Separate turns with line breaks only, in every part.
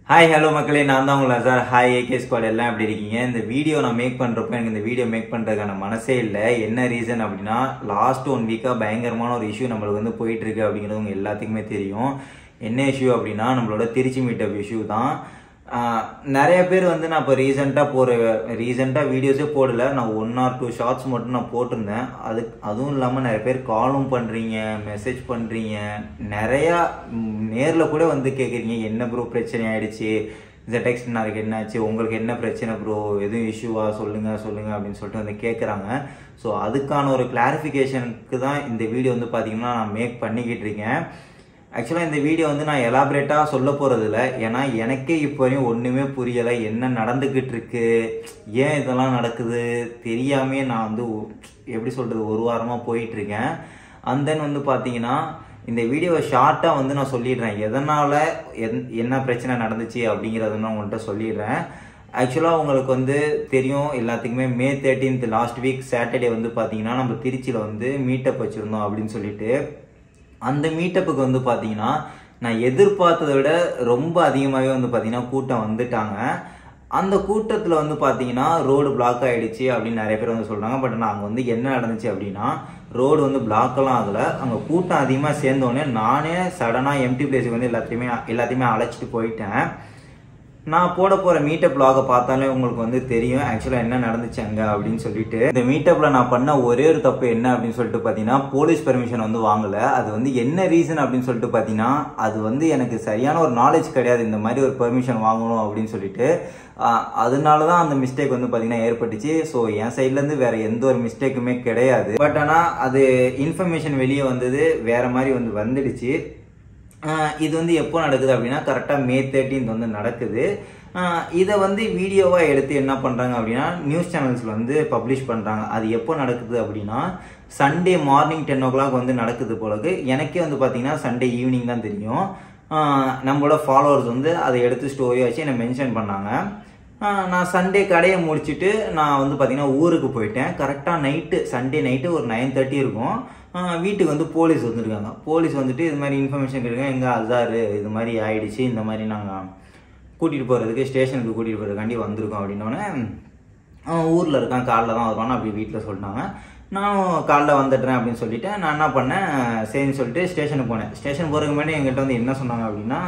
Hi hello மக்களே நான் தான் உங்களை சார் ஹாய் ஏகே ஸ்குவாட் எல்லாம் எப்படி இருக்கீங்க இந்த வீடியோ நான் மேக் பண்ணுறப்ப எனக்கு இந்த வீடியோ மேக் பண்ணுறதுக்கான மனசே இல்லை என்ன ரீசன் அப்படின்னா லாஸ்ட் ஒன் வீக்காக பயங்கரமான ஒரு இஷ்யூ நம்மளுக்கு வந்து போயிட்டு இருக்கு அப்படிங்கிறது உங்க எல்லாத்துக்குமே தெரியும் என்ன இஷ்யூ அப்படின்னா நம்மளோட திருச்சி மீட்டப் இஷ்யூ தான் ஆஹ் நிறைய பேர் வந்து நான் இப்போ ரீசெண்டாக போகிற ரீசெண்டாக வீடியோஸே போடல நான் ஒன் ஆர் டூ ஷார்ட்ஸ் மட்டும் நான் போட்டிருந்தேன் அது அதுவும் இல்லாமல் நிறைய பேர் காலும் பண்ணுறீங்க மெசேஜ் பண்ணுறீங்க நிறையா நேரில் கூட வந்து கேட்குறீங்க என்ன ப்ரோ பிரச்சனை ஆயிடுச்சு ZX நாளைக்கு என்ன ஆச்சு உங்களுக்கு என்ன பிரச்சனை ப்ரோ எதுவும் இஷ்யூவா சொல்லுங்க சொல்லுங்க அப்படின்னு சொல்லிட்டு வந்து கேட்குறாங்க ஸோ அதுக்கான ஒரு கிளாரிஃபிகேஷனுக்கு தான் இந்த வீடியோ வந்து பார்த்தீங்கன்னா நான் மேக் பண்ணிக்கிட்டு இருக்கேன் ஆக்சுவலாக இந்த வீடியோ வந்து நான் எலாபரேட்டாக சொல்ல போகிறதில்ல ஏன்னா எனக்கே இப்போ வரையும் ஒன்றுமே புரியலை என்ன நடந்துக்கிட்டு இருக்கு ஏன் இதெல்லாம் நடக்குது தெரியாமே நான் வந்து ஒ- எப்படி சொல்கிறது ஒரு வாரமாக போயிட்டுருக்கேன் அண்ட் தென் வந்து பார்த்தீங்கன்னா இந்த வீடியோவை ஷார்ட்டாக வந்து நான் சொல்லிடுறேன் எதனால் என் என்ன பிரச்சனை நடந்துச்சு அப்படிங்கிறத நான் உங்கள்கிட்ட சொல்லிடுறேன் ஆக்சுவலாக உங்களுக்கு வந்து தெரியும் எல்லாத்துக்குமே May thirteenth last week Saturday வந்து பார்த்தீங்கன்னா நம்ம திருச்சியில் வந்து மீட்டப் வச்சுருந்தோம் அப்படின்னு சொல்லிட்டு அந்த மீட்டப்புக்கு வந்து பார்த்தீங்கன்னா நான் எதிர்பார்த்ததை விட ரொம்ப அதிகமாகவே வந்து பார்த்தீங்கன்னா கூட்டம் வந்துட்டாங்க அந்த கூட்டத்தில் வந்து பார்த்தீங்கன்னா ரோடு பிளாக் ஆயிடுச்சு அப்படின்னு நிறைய பேர் வந்து சொல்கிறாங்க பட் நான் அங்கே வந்து என்ன நடந்துச்சு அப்படின்னா ரோடு வந்து பிளாக்கெல்லாம் ஆகலை அங்கே கூட்டம் அதிகமாக சேர்ந்தோடனே நானே சடனாக எம்டி பிளேஸுக்கு வந்து எல்லாத்தையுமே எல்லாத்தையுமே அழைச்சிட்டு போயிட்டேன் நான் போட போற மீட்டப் vlog-அ பார்த்தாலே உங்களுக்கு வந்து தெரியும் ஆக்சுவலா என்ன நடந்துச்சு அங்க அப்படின்னு சொல்லிட்டு இந்த மீட்டப்ல நான் பண்ண ஒரே ஒரு தப்பு என்ன அப்படின்னு சொல்லிட்டு பாத்தீங்கன்னா போலீஸ் பெர்மிஷன் வந்து வாங்கல அது வந்து என்ன ரீசன் அப்படின்னு சொல்லிட்டு பாத்தீங்கன்னா அது வந்து எனக்கு சரியான ஒரு நாலேஜ் கிடையாது இந்த மாதிரி ஒரு பெர்மிஷன் வாங்கணும் அப்படின்னு சொல்லிட்டு ஆஹ், அதனால தான் அந்த மிஸ்டேக் வந்து பாத்தீங்கன்னா ஏற்பட்டுச்சு ஸோ என் சைட்ல இருந்து வேற எந்த ஒரு மிஸ்டேக்குமே கிடையாது பட் ஆனா அது இன்ஃபர்மேஷன் வெளியே வந்தது வேற மாதிரி வந்து வந்துடுச்சு ஆஹ் இது வந்து எப்போ நடக்குது அப்படின்னா கரெக்டாக மே தேர்ட்டீன்த் வந்து நடக்குது ஆஹ் இதை வந்து வீடியோவாக எடுத்து என்ன பண்ணுறாங்க அப்படின்னா நியூஸ் சேனல்ஸில் வந்து பப்ளிஷ் பண்ணுறாங்க அது எப்போ நடக்குது அப்படின்னா Sunday morning ten o'clock வந்து நடக்குது போலக்கு எனக்கே வந்து பார்த்தீங்கன்னா சண்டே ஈவினிங் தான் தெரியும் ஆஹ் நம்மளோட ஃபாலோவர்ஸ் வந்து அதை எடுத்து ஸ்டோரி வச்சு என்னை மென்ஷன் பண்ணாங்க ஆஹ் நான் சண்டே கடையை முடிச்சுட்டு நான் வந்து பார்த்தீங்கன்னா ஊருக்கு போயிட்டேன் கரெக்டாக நைட்டு சண்டே நைட்டு ஒரு நைன் தேர்ட்டி இருக்கும் ஆஹ் வீட்டுக்கு வந்து போலீஸ் வந்திருக்காங்க போலீஸ் வந்துட்டு இது மாதிரி இன்ஃபர்மேஷன் கிடைக்கும் எங்கே அசாரு இது மாதிரி ஆயிடுச்சு இந்த மாதிரி நாங்கள் கூட்டிகிட்டு போகிறதுக்கு ஸ்டேஷனுக்கு கூட்டிகிட்டு போகிறதுக்காண்டி வந்திருக்கோம் அப்படின்னோடனே அவன் ஊரில் இருக்கான் காலைல தான் வருவான்னு அப்படி வீட்டில் சொல்லிட்டாங்க நானும் காலைல வந்துடுறேன் அப்படின்னு சொல்லிட்டு நான் என்ன பண்ணேன் சரின்னு சொல்லிட்டு ஸ்டேஷனுக்கு போனேன் ஸ்டேஷன் போகிறதுக்கு முன்னாடி எங்கிட்ட வந்து என்ன சொன்னாங்க அப்படின்னா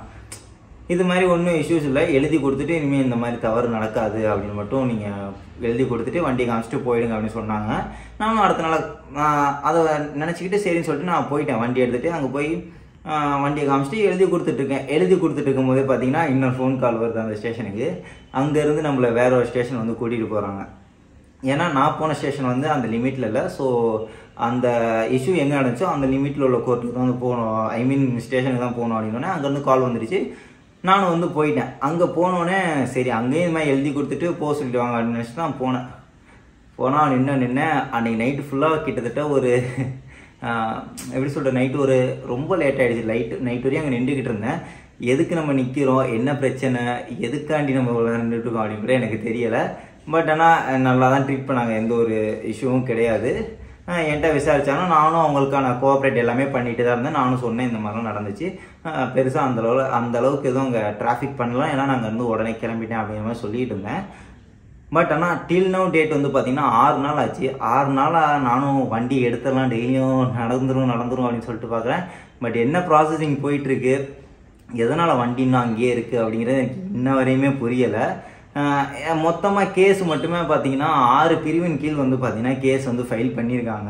இது மாதிரி ஒன்றும் இஷ்யூஸ் இல்லை எழுதி கொடுத்துட்டு இனிமேல் இந்த மாதிரி தவறு நடக்காது அப்படின்னு மட்டும் நீங்கள் எழுதி கொடுத்துட்டு வண்டி காமிச்சிட்டு போயிடுங்க அப்படின்னு சொன்னாங்க நானும் அடுத்த நாள் நான் அதை நினச்சிக்கிட்டு சரின்னு சொல்லிட்டு நான் போயிட்டேன் வண்டி எடுத்துகிட்டு அங்கே போய் ஆஹ், வண்டியை காமிச்சிட்டு எழுதி கொடுத்துட்ருக்கேன் எழுதி கொடுத்துட்டு இருக்கும்போதே பார்த்தீங்கன்னா இன்னொரு ஃபோன் கால் வருது அந்த ஸ்டேஷனுக்கு அங்கேருந்து நம்மளை வேற ஒரு ஸ்டேஷன் வந்து கூட்டிகிட்டு போகிறாங்க ஏன்னா நான் போன ஸ்டேஷன் வந்து அந்த லிமிட்டில் இல்லை ஸோ அந்த இஷ்யூ எங்கே நடந்துச்சோ அந்த லிமிட்டில் உள்ள கோர்ட்டுக்கு தான் வந்து போகணும் ஐ மீன் ஸ்டேஷனுக்கு தான் போகணும் அப்படின்னோடனே அங்கேருந்து கால் வந்துடுச்சு நானும் வந்து போயிட்டேன் அங்கே போனோடனே சரி அங்கேயும் இது மாதிரி எழுதி கொடுத்துட்டு போக சொல்லிடுவாங்க அப்படின்னு நினச்சிட்டு நான் போனேன் போனால் நின்று நின்று அன்றைக்கி நைட்டு ஃபுல்லாக கிட்டத்தட்ட ஒரு ஆஹ், எப்படி சொல்கிற நைட்டு ஒரு ரொம்ப லேட் ஆகிடுச்சு லைட்டு நைட் வரையும் அங்கே நின்றுக்கிட்டு இருந்தேன் எதுக்கு நம்ம நிற்கிறோம் என்ன பிரச்சனை எதுக்காண்டி நம்ம இவ்வளோ நின்றுட்டு இருக்கோம் அப்படிங்கிறது எனக்கு தெரியலை பட் ஆனால் நல்லா தான் ட்ரீட் பண்ணாங்க எந்த ஒரு இஷ்யூவும் கிடையாது ஆஹ் என்கிட்ட விசாரிச்சாலும் நானும் அவங்களுக்கான கோஆப்ரேட் எல்லாமே பண்ணிட்டு தான் இருந்தேன் நானும் சொன்னேன் இந்த மாதிரிலாம் நடந்துச்சு பெருசாக அந்த அளவு அந்த அளவுக்கு எதுவும் அங்கே டிராஃபிக் பண்ணலாம் ஏன்னா நாங்கள் வந்து உடனே கிளம்பிட்டேன் அப்படிங்கிற மாதிரி சொல்லிட்டு இருந்தேன் பட் ஆனால் டில் நவ் டேட் வந்து பார்த்தீங்கன்னா ஆறு நாள் ஆச்சு ஆறு நாளாக நானும் வண்டி எடுத்துடலாம் டெய்லியும் நடந்துரும் நடந்துரும் அப்படின்னு சொல்லிட்டு பார்க்குறேன் பட் என்ன ப்ராசஸிங் போயிட்டுருக்கு எதனால் வண்டி இன்னும் அங்கேயே இருக்குது அப்படிங்கிறது எனக்கு இன்ன வரையுமே புரியலை மொத்தமாக கேஸ் மட்டுமே பார்த்தீங்கன்னா ஆறு பிரிவின் கீழ் வந்து பார்த்தீங்கன்னா கேஸ் வந்து ஃபைல் பண்ணியிருக்காங்க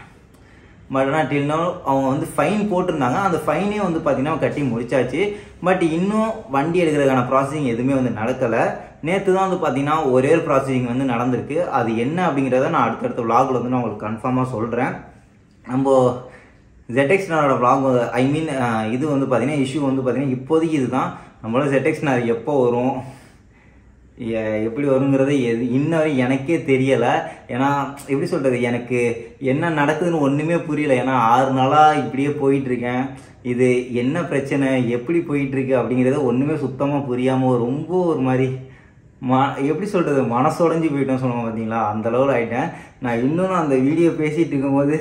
பட் ஆனால் டில் நோ அவங்க வந்து ஃபைன் போட்டிருந்தாங்க அந்த ஃபைனே வந்து பார்த்தீங்கன்னா கட்டி முடிச்சாச்சு பட் இன்னும் வண்டி எடுக்கிறதுக்கான ப்ராசஸிங் எதுவுமே வந்து நடக்கலை நேற்று தான் வந்து பார்த்தீங்கன்னா ஒரே ஒரு ப்ராசஸிங் வந்து நடந்திருக்கு அது என்ன அப்படிங்கிறத நான் அடுத்தடுத்த vlogல வந்து நான் உங்களுக்கு கன்ஃபார்மாக சொல்கிறேன் நம்ம ஜெட்டெக்ஸ்னரோட vlog ஐ மீன் இது வந்து பார்த்தீங்கன்னா இஷ்யூ வந்து பார்த்தீங்கன்னா இப்போதைக்கு இதுதான் நம்மளோட ஜெட்டெக்ஸ்னர் எப்போ வரும் எ- எப்படி வருங்கிறது எது இன்ன வரை எனக்கே தெரியலை ஏன்னா எப்படி சொல்கிறது எனக்கு என்ன நடக்குதுன்னு ஒன்றுமே புரியல ஏன்னா ஆறு நாளாக இப்படியே போயிட்டு இருக்கேன் இது என்ன பிரச்சனை எப்படி போயிட்டு இருக்கு அப்படிங்கிறத ஒன்றுமே சுத்தமாக புரியாமல் ரொம்ப ஒரு மாதிரி ம எப்படி சொல்கிறது மனசுடைஞ்சு போயிட்டோம் சொல்லுவோம் பார்த்தீங்களா அந்த அளவில் ஆயிட்டேன் நான் இன்னும் அந்த வீடியோ பேசிகிட்டு இருக்கும்போது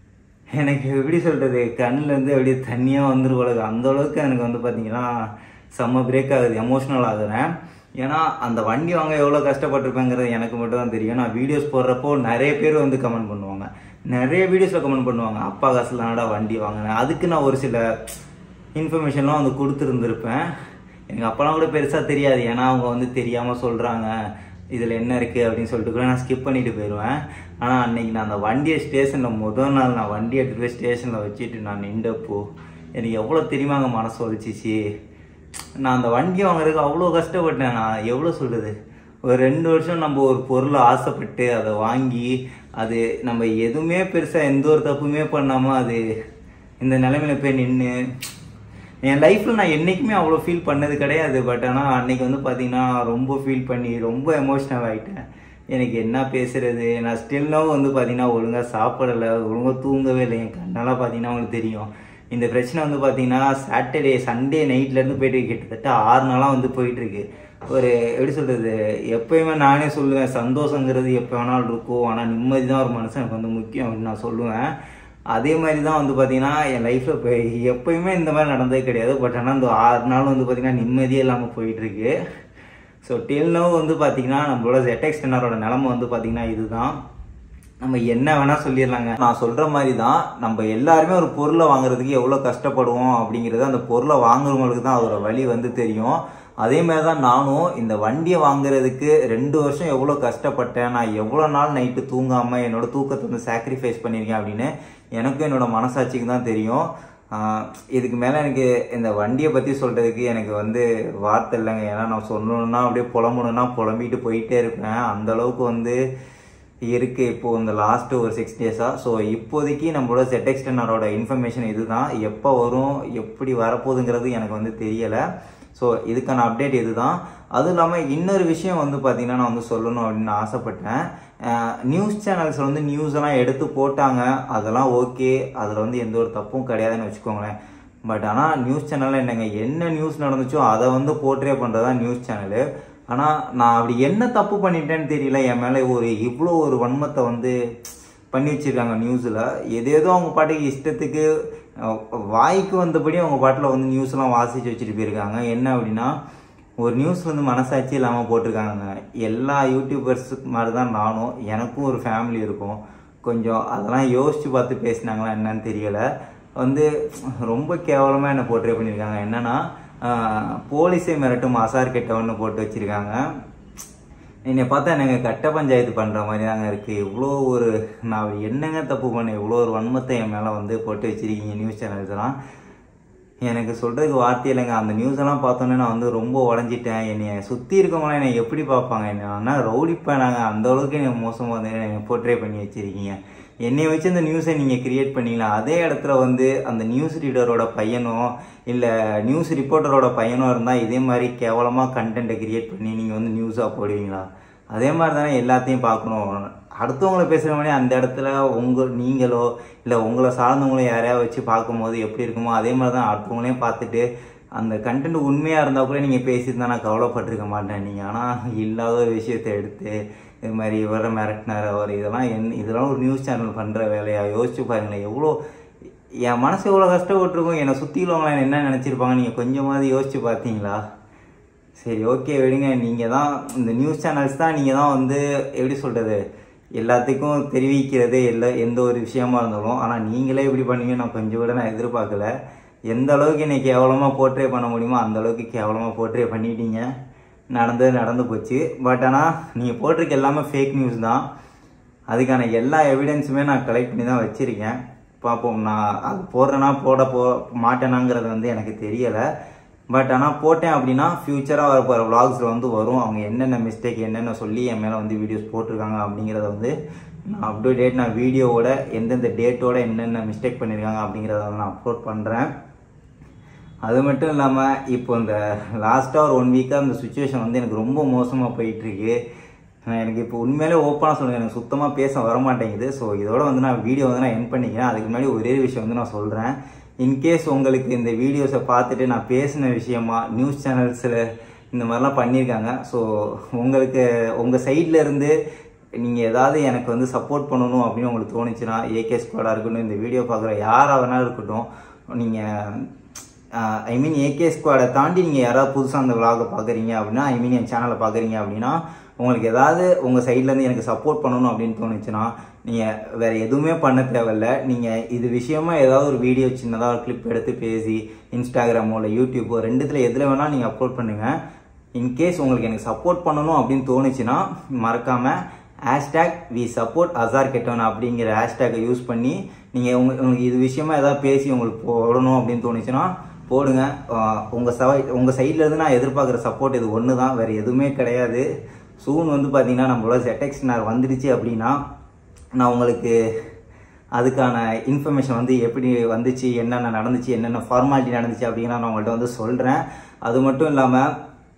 எனக்கு எப்படி சொல்கிறது கண்ணுலேருந்து அப்படியே தண்ணியாக வந்துரும் போல இருக்கு. அந்த அளவுக்கு எனக்கு வந்து பார்த்தீங்கன்னா செம்ம பிரேக் ஆகுது எமோஷ்னல் ஆகுறேன் ஏன்னா அந்த வண்டி வாங்க எவ்வளோ கஷ்டப்பட்டிருப்பேங்கிறது எனக்கு மட்டும் தான் தெரியும் நான் வீடியோஸ் போடுறப்போ நிறைய பேர் வந்து கமெண்ட் பண்ணுவாங்க நிறைய வீடியோஸில் கமெண்ட் பண்ணுவாங்க அப்பா காசுல நாடா வண்டி வாங்கினேன் அதுக்கு நான் ஒரு சில இன்ஃபர்மேஷன்லாம் வந்து கொடுத்துருந்துருப்பேன் எனக்கு அப்போலாம் கூட பெருசாக தெரியாது ஏன்னா அவங்க வந்து தெரியாமல் சொல்கிறாங்க இதில் என்ன இருக்குது அப்படின்னு சொல்லிட்டு கூட நான் ஸ்கிப் பண்ணிட்டு போயிடுவேன் ஆனால் அன்னைக்கு நான் அந்த வண்டியை ஸ்டேஷனில் முதல் நாள் நான் வண்டி எடுத்துகிட்டு போய் ஸ்டேஷனில் வச்சுட்டு நான் நின்றப்போ எனக்கு எவ்வளோ தெரியுமாங்க மனசு வலிச்சிச்சு நான் அந்த வண்டி வாங்குறதுக்கு அவ்வளோ கஷ்டப்பட்டேன் நான் எவ்வளோ சொல்கிறது ஒரு ரெண்டு வருஷம் நம்ம ஒரு பொருளை ஆசைப்பட்டு அதை வாங்கி அது நம்ம எதுவுமே பெருசாக எந்த ஒரு தப்புமே பண்ணாமல் அது இந்த நிலைமையில போய் நின்று என் லைஃப்பில் நான் என்றைக்குமே அவ்வளோ ஃபீல் பண்ணது கிடையாது பட் ஆனால் அன்னைக்கு வந்து பார்த்தீங்கன்னா ரொம்ப ஃபீல் பண்ணி ரொம்ப எமோஷ்னல் ஆகிட்டேன் எனக்கு என்ன பேசுறது நான் ஸ்டில்னாவும் வந்து பார்த்தீங்கன்னா ஒழுங்காக சாப்பிடலை ஒழுங்காக தூங்கவே இல்லை என் கண்ணெல்லாம் பார்த்தீங்கன்னா உங்களுக்கு தெரியும் இந்த பிரச்சனை வந்து பார்த்தீங்கன்னா சாட்டர்டே சண்டே நைட்லேருந்து போயிட்டு கிட்டத்தட்ட ஆறு நாளாக வந்து போயிட்டுருக்கு ஒரு எப்படி சொல்கிறது எப்பயுமே நானே சொல்லுவேன் சந்தோஷங்கிறது எப்போ வேணாலும் இருக்கும் ஆனால் நிம்மதி தான் ஒரு மனுஷனுக்கு வந்து முக்கியம் அப்படின்னு நான் சொல்லுவேன் அதே மாதிரி தான் வந்து பார்த்தீங்கன்னா என் லைஃப்பில் இப்போ எப்பயுமே இந்த மாதிரி நடந்ததே கிடையாது பட் ஆனால் இந்த ஆறு நாள் வந்து பார்த்தீங்கன்னா நிம்மதியே இல்லாமல் போயிட்டுருக்கு ஸோ டில் நவ் வந்து பார்த்தீங்கன்னா நம்மளோட ZX டென்னரோட நிலமை வந்து பார்த்தீங்கன்னா இதுதான் நம்ம என்ன வேணா சொல்லிடலாங்க நான் சொல்ற மாதிரி தான் நம்ம எல்லாருமே ஒரு பொருளை வாங்குறதுக்கு எவ்வளோ கஷ்டப்படுவோம் அப்படிங்கிறது அந்த பொருளை வாங்குறவங்களுக்கு தான் அதோட வழி வந்து தெரியும் அதே மாதிரி தான் நானும் இந்த வண்டியை வாங்குறதுக்கு ரெண்டு வருஷம் எவ்வளோ கஷ்டப்பட்டேன் நான் எவ்வளோ நாள் நைட்டு தூங்காமல் என்னோட தூக்கத்தை வந்து சாக்ரிஃபைஸ் பண்ணியிருக்கேன் அப்படின்னு எனக்கும் என்னோட மனசாட்சிக்கு தான் தெரியும் ஆஹ் இதுக்கு மேலே எனக்கு இந்த வண்டியை பற்றி சொல்கிறதுக்கு எனக்கு வந்து வார்த்தை இல்லைங்க ஏன்னா நான் சொல்லணும்னா அப்படியே புலம்பணும்னா புலம்பிட்டு போயிட்டே இருப்பேன் அந்த அளவுக்கு வந்து இருக்கு இப்போ இந்த லாஸ்ட் ஒரு சிக்ஸ் டேஸா ஸோ இப்போதைக்கு நம்மளோட ZX டென்னரோட இன்ஃபர்மேஷன் இதுதான் எப்போ வரும் எப்படி வரப்போகுதுங்கிறது எனக்கு வந்து தெரியலை ஸோ இதுக்கான அப்டேட் இதுதான் அதுவும் இல்லாமல் இன்னொரு விஷயம் வந்து பார்த்தீங்கன்னா நான் வந்து சொல்லணும் அப்படின்னு ஆசைப்பட்டேன் நியூஸ் சேனல்ஸ் வந்து நியூஸ் எல்லாம் எடுத்து போட்டாங்க அதெல்லாம் ஓகே அதில் வந்து எந்த ஒரு தப்பும் கிடையாதுன்னு வச்சுக்கோங்களேன் பட் ஆனால் நியூஸ் சேனலில் என்னங்க என்ன நியூஸ் நடந்துச்சோ அதை வந்து போர்ட்ரே பண்ணுறது தான் நியூஸ் சேனலு ஆனால் நான் அப்படி என்ன தப்பு பண்ணிட்டேன்னு தெரியல என் மேலே ஒரு இவ்வளோ ஒரு வன்மத்தை வந்து பண்ணி வச்சிருக்காங்க நியூஸில் எதேதோ அவங்க பாட்டுக்கு இஷ்டத்துக்கு அஹ், வாய்க்கு வந்தபடி அவங்க பாட்டில் வந்து நியூஸ்லாம் வாசிச்சு வச்சுட்டு போயிருக்காங்க என்ன அப்படின்னா ஒரு நியூஸ் வந்து மனசாட்சி இல்லாமல் போட்டிருக்காங்க எல்லா யூடியூபர்ஸுக்கு மாதிரி தான் நானும் எனக்கும் ஒரு ஃபேமிலி இருக்கும் கொஞ்சம் அதெல்லாம் யோசிச்சு பார்த்து பேசினாங்களா என்னன்னு தெரியல வந்து ரொம்ப கேவலமாக என்னை போர்ட்ரே பண்ணியிருக்காங்க என்னன்னா ஆஹ், போலீஸை மிரட்டும் அசார் கெட்டவன்னு போட்டு வச்சிருக்காங்க என்னை பார்த்தா எனக்கு கட்ட பஞ்சாயத்து பண்ணுற மாதிரி தாங்க இருக்குது இவ்வளோ ஒரு நான் என்னங்க தப்பு பண்ணேன் இவ்வளோ ஒரு வன்மத்தை என் மேலே வந்து போட்டு வச்சிருக்கீங்க நியூஸ் சேனல்ஸ்லாம் எனக்கு சொல்கிறதுக்கு வார்த்தை இல்லைங்க அந்த நியூஸ் எல்லாம் பார்த்தோன்னே நான் வந்து ரொம்ப உடஞ்சிட்டேன் என்னை சுற்றி இருக்கவங்களாம் என்னை எப்படி பார்ப்பாங்க என்ன ஆனால் ரவுடிப்பேனாங்க அந்த அளவுக்கு என்னை மோசமாக வந்து என்னை போர்ட்ரே பண்ணி வச்சிருக்கீங்க என்னை வச்சு அந்த நியூஸை நீங்கள் கிரியேட் பண்ணீங்களா அதே இடத்துல வந்து அந்த நியூஸ் ரீடரோட பையனோ இல்லை நியூஸ் ரிப்போர்ட்டரோட பையனோ இருந்தால் இதே மாதிரி கேவலமாக கண்டென்ட்டை கிரியேட் பண்ணி நீங்கள் வந்து நியூஸாக போடுவீங்களா அதே மாதிரி தானே எல்லாத்தையும் பார்க்கணும் அடுத்தவங்களை பேசுகிற மாதிரி அந்த இடத்துல உங்கள் நீங்களோ இல்லை உங்களை சார்ந்தவங்களோ யாரையா வச்சு பார்க்கும்போது எப்படி இருக்குமோ அதே மாதிரி தான் அடுத்தவங்களையும் பார்த்துட்டு அந்த கண்டென்ட் உண்மையாக இருந்தால் கூட நீங்கள் பேசியிருந்தா நான் கவலைப்பட்டிருக்க மாட்டேன் நீங்கள் ஆனால் இல்லாத ஒரு விஷயத்தை எடுத்து இது மாதிரி இவரை மிரட்டினார் அவர் இதெல்லாம் என் இதெல்லாம் ஒரு நியூஸ் சேனல் பண்ணுற வேலையா யோசிச்சு பாருங்களேன் எவ்வளோ என் மனசு எவ்வளோ கஷ்டப்பட்டிருக்கும் என்னை சுற்றி உள்ளவங்க என்ன நினச்சிருப்பாங்க நீங்கள் கொஞ்சமாவது யோசிச்சு பார்த்தீங்களா சரி ஓகே விடுங்க நீங்கள் தான் இந்த நியூஸ் சேனல்ஸ் தான் நீங்கள் தான் வந்து எப்படி சொல்கிறது எல்லாத்துக்கும் தெரிவிக்கிறது எல்லா எந்த ஒரு விஷயமா இருந்தாலும் ஆனால் நீங்களே இப்படி பண்ணீங்க நான் கொஞ்சம் கூட நான் எதிர்பார்க்கல எந்த அளவுக்கு என்னை கேவலமாக போர்ட்ரே பண்ண முடியுமோ அந்த அளவுக்கு கேவலமாக போர்ட்ரே பண்ணிட்டீங்க நடந்தது நடந்து போச்சு பட் ஆனால் நீங்கள் போட்டிருக்க எல்லாமே ஃபேக் நியூஸ் தான் அதுக்கான எல்லா எவிடன்ஸுமே நான் கலெக்ட் பண்ணி தான் வச்சுருக்கேன் பார்ப்போம் நான் அது போடுறேன்னா போட போ மாட்டேனாங்கிறது வந்து எனக்கு தெரியலை பட் ஆனால் போட்டேன் அப்படின்னா ஃப்யூச்சராக வர போகிற vlogsல வந்து வரும் அவங்க என்னென்ன மிஸ்டேக் என்னென்ன சொல்லி என் மேலே வந்து வீடியோஸ் போட்டிருக்காங்க அப்படிங்கிறத வந்து நான் அப் டு டேட் நான் வீடியோவோட எந்தெந்த டேட்டோட என்னென்ன மிஸ்டேக் பண்ணியிருக்காங்க அப்படிங்கிறத வந்து நான் அப்லோட் பண்ணுறேன் அது மட்டும் இல்லாமல் இப்போ இந்த லாஸ்ட்டாக ஒரு ஒன் வீக்காக இந்த சுச்சுவேஷன் வந்து எனக்கு ரொம்ப மோசமாக போயிட்டுருக்கு எனக்கு இப்போ உண்மையிலே ஓப்பனாக சொல்லுங்கள் எனக்கு சுத்தமாக பேச வர மாட்டேங்குது ஸோ இதோட வந்து நான் வீடியோ வந்து நான் என் பண்ணிக்கிறேன் அதுக்கு முன்னாடி ஒரே விஷயம் வந்து நான் சொல்கிறேன் இன்கேஸ் உங்களுக்கு இந்த வீடியோஸை பார்த்துட்டு நான் பேசின விஷயமா நியூஸ் சேனல்ஸில் இந்த மாதிரிலாம் பண்ணியிருக்காங்க ஸோ உங்களுக்கு உங்கள் சைடில் இருந்து நீங்கள் ஏதாவது எனக்கு வந்து சப்போர்ட் பண்ணணும் அப்படின்னு உங்களுக்கு தோணுச்சுன்னா ஏகே ஸ்குவாடாக இருக்கட்டும் இந்த வீடியோ பார்க்குற யாராக வேணாலும் இருக்கட்டும் நீங்கள் ஐ மீன் ஏகே ஸ்குவாடை தாண்டி நீங்கள் யாராவது புதுசாக அந்த விலாகை பார்க்குறீங்க அப்படின்னா ஐ மீன் என் சேனலை பார்க்குறீங்க அப்படின்னா உங்களுக்கு ஏதாவது உங்கள் சைட்லேருந்து எனக்கு சப்போர்ட் பண்ணணும் அப்படின்னு தோணுச்சுன்னா நீங்கள் வேறு எதுவுமே பண்ண தேவையில்ல நீங்கள் இது விஷயமா ஏதாவது ஒரு வீடியோ சின்னதாக ஒரு கிளிப் எடுத்து பேசி இன்ஸ்டாகிராமோ இல்லை யூடியூப்போ ரெண்டுத்தில் எதில் வேணால் நீங்கள் அப்லோட் பண்ணுங்கள் இன்கேஸ் உங்களுக்கு எனக்கு சப்போர்ட் பண்ணணும் அப்படின்னு தோணுச்சுன்னா மறக்காமல் ஹேஷ்டேக் வி சப்போர்ட் அசார் கெட்டவன் அப்படிங்கிற ஹேஷ்டேக்கை யூஸ் பண்ணி நீங்கள் உங்க உங்களுக்கு இது விஷயமா ஏதாவது பேசி உங்களுக்கு போடணும் அப்படின்னு தோணுச்சுன்னா போடுங்க உங்கள் சவ உங்கள் சைட்லேருந்து நான் எதிர்பார்க்குற சப்போர்ட் இது ஒன்று தான் வேறு எதுவுமே கிடையாது சூன் வந்து பார்த்தீங்கன்னா நம்மளோட ZXNR வந்துடுச்சு அப்படின்னா நான் உங்களுக்கு அதுக்கான இன்ஃபர்மேஷன் வந்து எப்படி வந்துச்சு என்னென்ன நடந்துச்சு என்னென்ன ஃபார்மாலிட்டி நடந்துச்சு அப்படிங்கிற நான் உங்கள்கிட்ட வந்து சொல்கிறேன் அது மட்டும் இல்லாமல்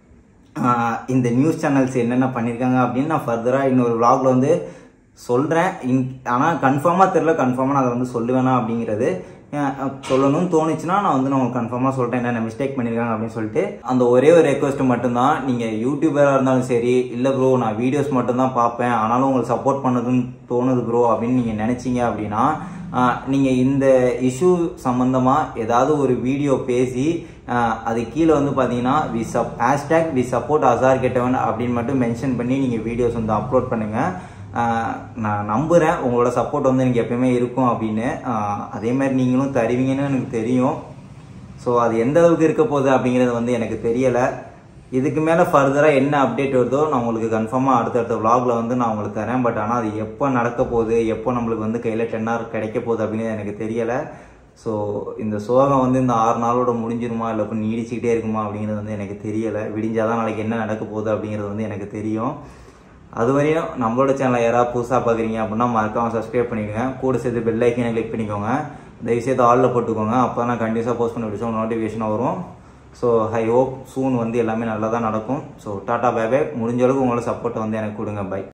ஆஹ் இந்த நியூஸ் சேனல்ஸ் என்னென்ன பண்ணியிருக்காங்க அப்படின்னு நான் ஃபர்தராக இன்னொரு vlogல வந்து சொல்கிறேன் இன் ஆனால் கன்ஃபார்மாக தெரில கன்ஃபார்மாக நான் அதை வந்து சொல்லுவேனா அப்படிங்கிறது ஆஹ் சொல்லணும்னு தோணுச்சுன்னா நான் வந்து நான் உங்களுக்கு கன்ஃபார்மாக சொல்லிட்டேன் என்னென்ன மிஸ்டேக் பண்ணியிருக்காங்க அப்படின்னு சொல்லிட்டு அந்த ஒரே ஒரு ரெக்வஸ்ட் மட்டும்தான் நீங்கள் யூடியூபராக இருந்தாலும் சரி இல்லை ப்ரோ நான் வீடியோஸ் மட்டும்தான் பார்ப்பேன் ஆனாலும் உங்களுக்கு சப்போர்ட் பண்ணதுன்னு தோணுது ப்ரோ அப்படின்னு நீங்கள் நினச்சிங்க அப்படின்னா ஆஹ் நீங்க இந்த இஷ்யூ சம்பந்தமா ஏதாவது ஒரு வீடியோ பேசி ஆஹ் அது கீழே வந்து பாத்தீங்கன்னா வி சப் ஹேஷ்டேக் வி சப்போர்ட் அசார் கெட்டவன் அப்படின்னு மட்டும் மென்ஷன் பண்ணி நீங்க வீடியோஸ் வந்து அப்லோட் பண்ணுங்க ஆஹ் நான் நம்புறேன் உங்களோட சப்போர்ட் வந்து எனக்கு எப்பயுமே இருக்கும் அப்படின்னு ஆஹ் அதே மாதிரி நீங்களும் தருவீங்கன்னு எனக்கு தெரியும் ஸோ அது எந்த அளவுக்கு இருக்க போகுது அப்படிங்கிறது வந்து எனக்கு தெரியலை இதுக்கு மேலே ஃபர்தராக என்ன அப்டேட் வருதோ நான் உங்களுக்கு கன்ஃபார்மாக அடுத்தடுத்த vlogல வந்து நான் உங்களுக்கு தரேன் பட் ஆனால் அது எப்போ நடக்க போகுது எப்போ நம்மளுக்கு வந்து கையில் டென் ஹவர் கிடைக்க போகுது அப்படிங்கிறது எனக்கு தெரியலை ஸோ இந்த சோகம் வந்து இந்த ஆறு நாளோட முடிஞ்சிருமா இல்லை இப்போ நீடிச்சுக்கிட்டே இருக்குமா அப்படிங்கிறது வந்து எனக்கு தெரியலை விடிஞ்சாதான் நாளைக்கு என்ன நடக்க போகுது அப்படிங்கிறது வந்து எனக்கு தெரியும் அது வரையும் நம்மளோட சேனலை யாராவது புதுசாக பார்க்குறீங்க அப்படின்னா மறக்காம சப்ஸ்கிரைப் பண்ணிக்கோங்க கூட சேர்த்து பெல் ஐக்கனை கிளிக் பண்ணிக்கோங்க தயவுசெய்து ஆலில் போட்டுக்கோங்க அப்போ நான் கண்டிப்பாக போஸ்ட் பண்ண விஷயம் நோட்டிஃபிகேஷன் வரும் ஸோ ஐ ஹோப் சூன் வந்து எல்லாமே நல்லா தான் நடக்கும் ஸோ டாட்டா பேபே முடிஞ்ச அளவுக்கு உங்களோட சப்போர்ட்டை வந்து எனக்கு கொடுங்க பை